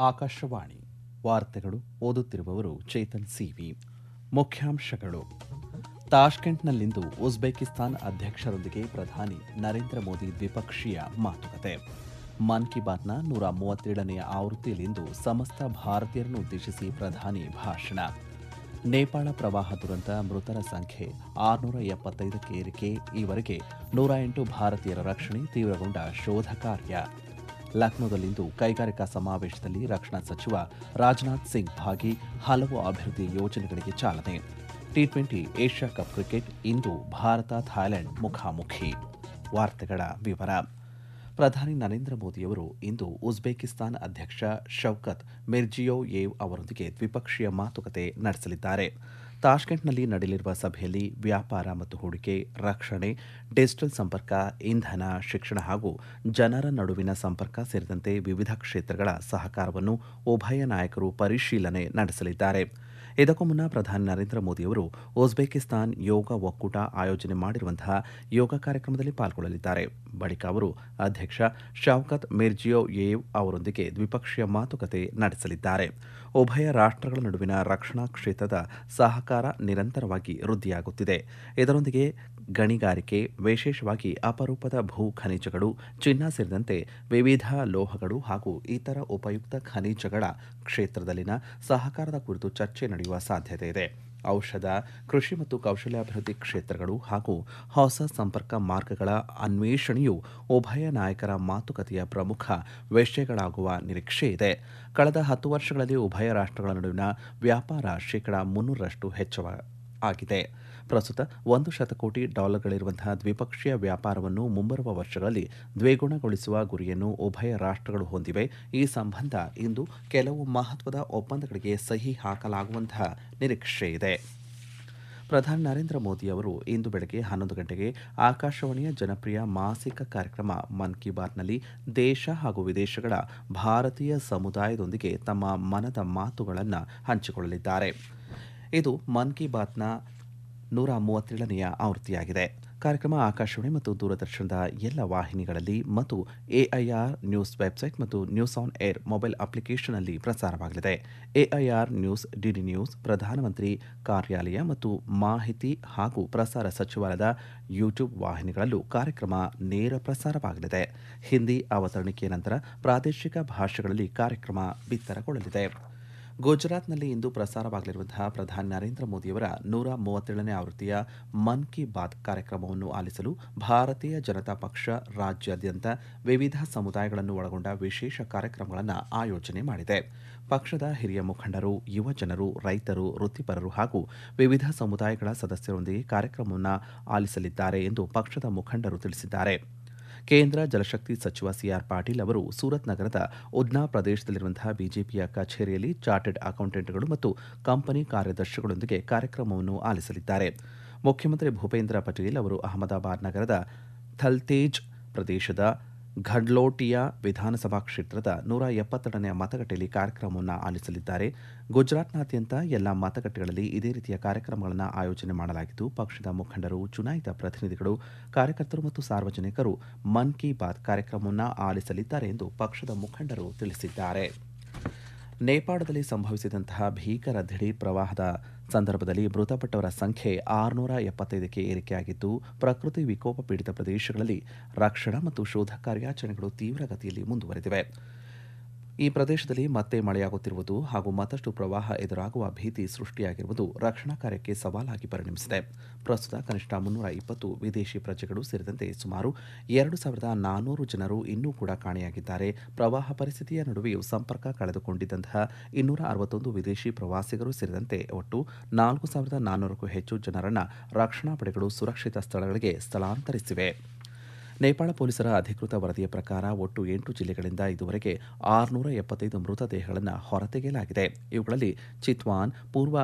ಆಕಾಶವಾಣಿ ವಾರ್ತೆಗಳು ಓದುತ್ತಿರುವವರು ಚೇತನ್ ಸಿವಿ ಮುಖ್ಯಾಂಶಗಳು ತಾಷ್ಕೆಂಟ್ನಲ್ಲಿಂದು ಉಜ್ಬೇಕಿಸ್ತಾನ್ ಅಧ್ಯಕ್ಷರೊಂದಿಗೆ ಪ್ರಧಾನಿ ನರೇಂದ್ರ ಮೋದಿ ದ್ವಿಪಕ್ಷೀಯ ಮಾತುಕತೆ ಮನ್ ಕಿ ಬಾತ್ನ ನೂರ ಮೂವತ್ತೇಳನೆಯ ಆವೃತ್ತಿಯಲ್ಲಿಂದು ಸಮಸ್ತ ಭಾರತೀಯರನ್ನು ಉದ್ದೇಶಿಸಿ ಪ್ರಧಾನಿ ಭಾಷಣ ನೇಪಾಳ ಪ್ರವಾಹ ದುರಂತ ಮೃತರ ಸಂಖ್ಯೆ ಆರುನೂರ ಎಪ್ಪತ್ತೈದಕ್ಕೆ ಏರಿಕೆ ಈವರೆಗೆ ನೂರ ಎಂಟು ಭಾರತೀಯರ ರಕ್ಷಣೆ ತೀವ್ರಗೊಂಡ ಶೋಧ ಕಾರ್ಯ ಲಕ್ನೋದಲ್ಲಿಂದು ಕೈಗಾರಿಕಾ ಸಮಾವೇಶದಲ್ಲಿ ರಕ್ಷಣಾ ಸಚಿವ ರಾಜನಾಥ್ ಸಿಂಗ್ ಭಾಗಿ ಹಲವು ಅಭಿವೃದ್ಧಿ ಯೋಜನೆಗಳಿಗೆ ಚಾಲನೆ T twenty Asia cup cricket ಇಂದು ಭಾರತ ಥಾಯ್ಲೆಂಡ್ ಮುಖಾಮುಖಿ ವಾರ್ತೆಗಳ ವಿವರ ಪ್ರಧಾನಿ ನರೇಂದ್ರ ಮೋದಿಯವರು ಇಂದು ಉಜ್ಬೇಕಿಸ್ತಾನ್ ಅಧ್ಯಕ್ಷ ಶೌಕತ್ ಮಿರ್ಜಿಯೋಯೇವ್ ಅವರೊಂದಿಗೆ ದ್ವಿಪಕ್ಷೀಯ ಮಾತುಕತೆ ನಡೆಸಲಿದ್ದಾರೆ ತಾಷ್ಕೆಂಟ್ನಲ್ಲಿ ನಡೆಯಲಿರುವ ಸಭೆಯಲ್ಲಿ ವ್ಯಾಪಾರ ಮತ್ತು ಹೂಡಿಕೆ ರಕ್ಷಣೆ ಡಿಜಿಟಲ್ ಸಂಪರ್ಕ ಇಂಧನ ಶಿಕ್ಷಣ ಹಾಗೂ ಜನರ ನಡುವಿನ ಸಂಪರ್ಕ ಸೇರಿದಂತೆ ವಿವಿಧ ಕ್ಷೇತ್ರಗಳ ಸಹಕಾರವನ್ನು ಉಭಯ ನಾಯಕರು ಪರಿಶೀಲನೆ ನಡೆಸಲಿದ್ದಾರೆ ಇದಕ್ಕೂ ಮುನ್ನ ಪ್ರಧಾನಿ ನರೇಂದ್ರ ಮೋದಿಯವರು ಉಜ್ಬೇಕಿಸ್ತಾನ್ ಯೋಗ ಒಕ್ಕೂಟ ಆಯೋಜನೆ ಮಾಡಿರುವಂತಹ ಯೋಗ ಕಾರ್ಯಕ್ರಮದಲ್ಲಿ ಪಾಲ್ಗೊಳ್ಳಲಿದ್ದಾರೆ ಬಳಿಕ ಅವರು ಅಧ್ಯಕ್ಷ ಶೌಕತ್ ಮಿರ್ಜಿಯೋಯೇವ್ ಅವರೊಂದಿಗೆ ದ್ವಿಪಕ್ಷೀಯ ಮಾತುಕತೆ ನಡೆಸಲಿದ್ದಾರೆ ಉಭಯ ರಾಷ್ಟ್ರಗಳ ನಡುವಿನ ರಕ್ಷಣಾ ಕ್ಷೇತ್ರದ ಸಹಕಾರ ನಿರಂತರವಾಗಿ ವೃದ್ಧಿಯಾಗುತ್ತಿದೆ ಇದರೊಂದಿಗೆ ಗಣಿಗಾರಿಕೆ ವಿಶೇಷವಾಗಿ ಅಪರೂಪದ ಭೂ ಖನಿಜಗಳು ಚಿನ್ನ ಸೇರಿದಂತೆ ವಿವಿಧ ಲೋಹಗಳು ಹಾಗೂ ಇತರ ಉಪಯುಕ್ತ ಖನಿಜಗಳ ಕ್ಷೇತ್ರದಲ್ಲಿನ ಸಹಕಾರದ ಕುರಿತು ಚರ್ಚೆ ನಡೆಯುವ ಸಾಧ್ಯತೆ ಇದೆ ಔಷಧ ಕೃಷಿ ಮತ್ತು ಕೌಶಲ್ಯಾಭಿವೃದ್ಧಿ ಕ್ಷೇತ್ರಗಳು ಹಾಗೂ ಹೊಸ ಸಂಪರ್ಕ ಮಾರ್ಗಗಳ ಅನ್ವೇಷಣೆಯು ಉಭಯ ನಾಯಕರ ಮಾತುಕತೆಯ ಪ್ರಮುಖ ವಿಷಯಗಳಾಗುವ ನಿರೀಕ್ಷೆ ಇದೆ ಕಳೆದ ಹತ್ತು ವರ್ಷಗಳಲ್ಲಿ ಉಭಯ ರಾಷ್ಟ್ರಗಳ ನಡುವಿನ ವ್ಯಾಪಾರ ಶೇಕಡ ಮುನ್ನೂರರಷ್ಟು ಹೆಚ್ಚಳ ಆಗಿದೆ ಪ್ರಸ್ತುತ ಒಂದು ಶತಕೋಟಿ ಡಾಲರ್ಗಳಿರುವಂತಹ ದ್ವಿಪಕ್ಷೀಯ ವ್ಯಾಪಾರವನ್ನು ಮುಂಬರುವ ವರ್ಷಗಳಲ್ಲಿ ದ್ವಿಗುಣಗೊಳಿಸುವ ಗುರಿಯನ್ನು ಉಭಯ ರಾಷ್ಟ್ರಗಳು ಹೊಂದಿವೆ ಈ ಸಂಬಂಧ ಇಂದು ಕೆಲವು ಮಹತ್ವದ ಒಪ್ಪಂದಗಳಿಗೆ ಸಹಿ ಹಾಕಲಾಗುವಂತಹ ನಿರೀಕ್ಷೆ ಇದೆ ಪ್ರಧಾನಿ ನರೇಂದ್ರ ಮೋದಿ ಅವರು ಇಂದು ಬೆಳಗ್ಗೆ ಹನ್ನೊಂದು ಗಂಟೆಗೆ ಆಕಾಶವಾಣಿಯ ಜನಪ್ರಿಯ ಮಾಸಿಕ ಕಾರ್ಯಕ್ರಮ ಮನ್ ಕಿ ಬಾತ್ನಲ್ಲಿ ದೇಶ ಹಾಗೂ ವಿದೇಶಗಳ ಭಾರತೀಯ ಸಮುದಾಯದೊಂದಿಗೆ ತಮ್ಮ ಮನದ ಮಾತುಗಳನ್ನು ಹಂಚಿಕೊಳ್ಳಲಿದ್ದಾರೆ ಇದು ಮನ್ ಕಿ ಬಾತ್ನ ನೂರ ಮೂವತ್ತೇಳನೆಯ ಆವೃತ್ತಿಯಾಗಿದೆ ಕಾರ್ಯಕ್ರಮ ಆಕಾಶವಾಣಿ ಮತ್ತು ದೂರದರ್ಶನದ ಎಲ್ಲ ವಾಹಿನಿಗಳಲ್ಲಿ ಮತ್ತು ಎಐಆರ್ ನ್ಯೂಸ್ ವೆಬ್ಸೈಟ್ ಮತ್ತು ನ್ಯೂಸ್ ಆನ್ ಏರ್ ಮೊಬೈಲ್ ಅಪ್ಲಿಕೇಶನ್ನಲ್ಲಿ ಪ್ರಸಾರವಾಗಲಿದೆ ಎಐಆರ್ ನ್ಯೂಸ್ ಡಿಡಿ ನ್ಯೂಸ್ ಪ್ರಧಾನಮಂತ್ರಿ ಕಾರ್ಯಾಲಯ ಮತ್ತು ಮಾಹಿತಿ ಹಾಗೂ ಪ್ರಸಾರ ಸಚಿವಾಲಯದ ಯೂಟ್ಯೂಬ್ ವಾಹಿನಿಗಳಲ್ಲೂ ಕಾರ್ಯಕ್ರಮ ನೇರ ಪ್ರಸಾರವಾಗಲಿದೆ ಹಿಂದಿ ಅವತರಣಿಕೆಯ ನಂತರ ಪ್ರಾದೇಶಿಕ ಭಾಷೆಗಳಲ್ಲಿ ಕಾರ್ಯಕ್ರಮ ಬಿತ್ತರಗೊಳ್ಳಲಿದೆ ಗುಜರಾತ್ನಲ್ಲಿ ಇಂದು ಪ್ರಸಾರವಾಗಲಿರುವಂತಹ ಪ್ರಧಾನಿ ನರೇಂದ್ರ ಮೋದಿಯವರ ನೂರ ಮೂವತ್ತೇಳನೇ ಆವೃತ್ತಿಯ ಮನ್ ಕಿ ಬಾತ್ ಕಾರ್ಯಕ್ರಮವನ್ನು ಆಲಿಸಲು ಭಾರತೀಯ ಜನತಾ ಪಕ್ಷ ರಾಜ್ಯಾದ್ಯಂತ ವಿವಿಧ ಸಮುದಾಯಗಳನ್ನು ಒಳಗೊಂಡ ವಿಶೇಷ ಕಾರ್ಯಕ್ರಮಗಳನ್ನು ಆಯೋಜನೆ ಮಾಡಿದೆ ಪಕ್ಷದ ಹಿರಿಯ ಮುಖಂಡರು ಯುವ ಜನರು ರೈತರು ವೃತ್ತಿಪರರು ಹಾಗೂ ವಿವಿಧ ಸಮುದಾಯಗಳ ಸದಸ್ಯರೊಂದಿಗೆ ಕಾರ್ಯಕ್ರಮವನ್ನು ಆಲಿಸಲಿದ್ದಾರೆ ಎಂದು ಪಕ್ಷದ ಮುಖಂಡರು ತಿಳಿಸಿದ್ದಾರೆ ಕೇಂದ್ರ ಜಲಶಕ್ತಿ ಸಚಿವ ಸಿಆರ್ ಪಾಟೀಲ್ ಅವರು ಸೂರತ್ ನಗರದ ಉದ್ನಾ ಪ್ರದೇಶದಲ್ಲಿರುವಂತಹ ಬಿಜೆಪಿಯ ಕಚೇರಿಯಲ್ಲಿ ಚಾರ್ಟೆಡ್ ಅಕೌಂಟೆಂಟ್ಗಳು ಮತ್ತು ಕಂಪನಿ ಕಾರ್ಯದರ್ಶಿಗಳೊಂದಿಗೆ ಕಾರ್ಯಕ್ರಮವನ್ನು ಆಲಿಸಲಿದ್ದಾರೆ ಮುಖ್ಯಮಂತ್ರಿ ಭೂಪೇಂದ್ರ ಪಟೇಲ್ ಅವರು ಅಹಮದಾಬಾದ್ ನಗರದ ಥಲ್ತೇಜ್ ಪ್ರದೇಶದ ಘಡ್ಲೋಟಿಯಾ ವಿಧಾನಸಭಾ ಕ್ಷೇತ್ರದ ನೂರ ಎಪ್ಪತ್ತೆರಡನೆಯ ಮತಗಟ್ಟೆಯಲ್ಲಿ ಕಾರ್ಯಕ್ರಮವನ್ನು ಆಲಿಸಲಿದ್ದಾರೆ ಗುಜರಾತ್ನಾದ್ಯಂತ ಎಲ್ಲ ಮತಗಟ್ಟೆಗಳಲ್ಲಿ ಇದೇ ರೀತಿಯ ಕಾರ್ಯಕ್ರಮಗಳನ್ನು ಆಯೋಜನೆ ಮಾಡಲಾಗಿದ್ದು ಪಕ್ಷದ ಮುಖಂಡರು ಚುನಾಯಿತ ಪ್ರತಿನಿಧಿಗಳು ಕಾರ್ಯಕರ್ತರು ಮತ್ತು ಸಾರ್ವಜನಿಕರು ಮನ್ ಕಿ ಬಾತ್ ಕಾರ್ಯಕ್ರಮವನ್ನು ಆಲಿಸಲಿದ್ದಾರೆ ಎಂದು ಪಕ್ಷದ ಮುಖಂಡರು ತಿಳಿಸಿದ್ದಾರೆ ನೇಪಾಳದಲ್ಲಿ ಸಂಭವಿಸಿದಂತಹ ಭೀಕರ ದಿಢೀರ್ ಪ್ರವಾಹದ ಸಂದರ್ಭದಲ್ಲಿ ಮೃತಪಟ್ಟವರ ಸಂಖ್ಯೆ ಆರುನೂರ ಎಪ್ಪತ್ತೈದಕ್ಕೆ ಏರಿಕೆಯಾಗಿದ್ದು ಪ್ರಕೃತಿ ವಿಕೋಪ ಪೀಡಿತ ಪ್ರದೇಶಗಳಲ್ಲಿ ರಕ್ಷಣಾ ಮತ್ತು ಶೋಧ ಕಾರ್ಯಾಚರಣೆಗಳು ತೀವ್ರಗತಿಯಲ್ಲಿ ಮುಂದುವರೆದಿವೆ ಈ ಪ್ರದೇಶದಲ್ಲಿ ಮತ್ತೆ ಮಳೆಯಾಗುತ್ತಿರುವುದು ಹಾಗೂ ಮತ್ತಷ್ಟು ಪ್ರವಾಹ ಎದುರಾಗುವ ಭೀತಿ ಸೃಷ್ಟಿಯಾಗಿರುವುದು ರಕ್ಷಣಾ ಕಾರ್ಯಕ್ಕೆ ಸವಾಲಾಗಿ ಪರಿಣಮಿಸಿದೆ ಪ್ರಸ್ತುತ ಕನಿಷ್ಠ ಮುನ್ನೂರ ಇಪ್ಪತ್ತು ವಿದೇಶಿ ಪ್ರಜೆಗಳು ಸೇರಿದಂತೆ ಸುಮಾರು ಎರಡು ಸಾವಿರದ ನಾನ್ನೂರು ಜನರು ಇನ್ನೂ ಕೂಡ ಕಾಣೆಯಾಗಿದ್ದಾರೆ ಪ್ರವಾಹ ಪರಿಸ್ಥಿತಿಯ ನಡುವೆಯೂ ಸಂಪರ್ಕ ಕಳೆದುಕೊಂಡಿದ್ದಂತಹ ಇನ್ನೂರ ಅರವತ್ತೊಂದು ವಿದೇಶಿ ಪ್ರವಾಸಿಗರು ಸೇರಿದಂತೆ ಒಟ್ಟು ನಾಲ್ಕು ಸಾವಿರದ ನಾನ್ನೂರಕ್ಕೂ ಹೆಚ್ಚು ಜನರನ್ನು ರಕ್ಷಣಾ ಪಡೆಗಳು ಸುರಕ್ಷಿತ ಸ್ಥಳಗಳಿಗೆ ಸ್ಥಳಾಂತರಿಸಿವೆ ನೇಪಾಳ ಪೊಲೀಸರ ಅಧಿಕೃತ ವರದಿಯ ಪ್ರಕಾರ ಒಟ್ಟು ಎಂಟು ಜಿಲ್ಲೆಗಳಿಂದ ಇದುವರೆಗೆ ಆರುನೂರ ಎಪ್ಪತ್ತೈದು ಮೃತದೇಹಗಳನ್ನು ಹೊರತೆಗೆಯಲಾಗಿದೆ ಇವುಗಳಲ್ಲಿ ಚಿತ್ವಾನ್ ಪೂರ್ವ